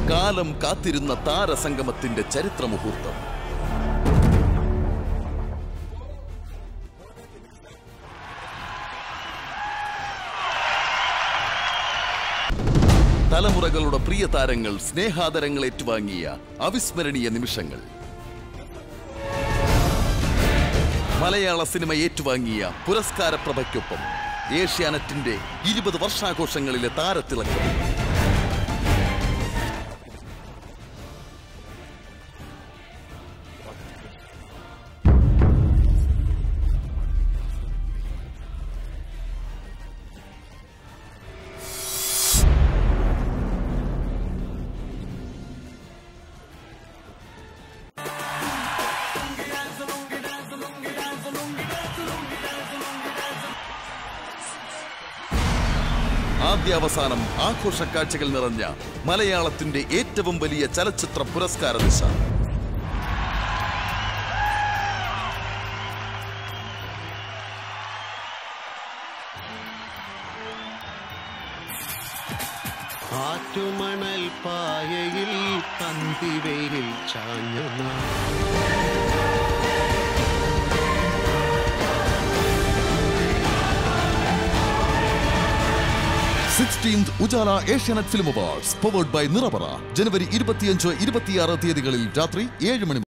കാലം കാത്തിരുന്ന താരസംഗമത്തിന്റെ ചരിത്ര മുഹൂർത്തം തലമുറകളുടെ പ്രിയ താരങ്ങൾ സ്നേഹാദരങ്ങൾ ഏറ്റുവാങ്ങിയ അവിസ്മരണീയ നിമിഷങ്ങൾ മലയാള സിനിമ ഏറ്റുവാങ്ങിയ പുരസ്കാര പ്രഭയ്ക്കൊപ്പം ഏഷ്യാനെറ്റിന്റെ ഇരുപത് വർഷാഘോഷങ്ങളിലെ താരത്തിളക്കം ആദ്യാവസാനം ആഘോഷക്കാഴ്ചകൾ നിറഞ്ഞ മലയാളത്തിന്റെ ഏറ്റവും വലിയ ചലച്ചിത്ര പുരസ്കാര ദിശ ആറ്റുമണൽ പായയിൽ പന്തിവെയിൽ ചാഞ്ഞു നാം. Sixteenth Ujala Asianet film awards powered by Nirapara ജനുവരി ഇരുപത്തിയഞ്ച് ഇരുപത്തിയാറ് തീയതികളിൽ രാത്രി ഏഴ് മണി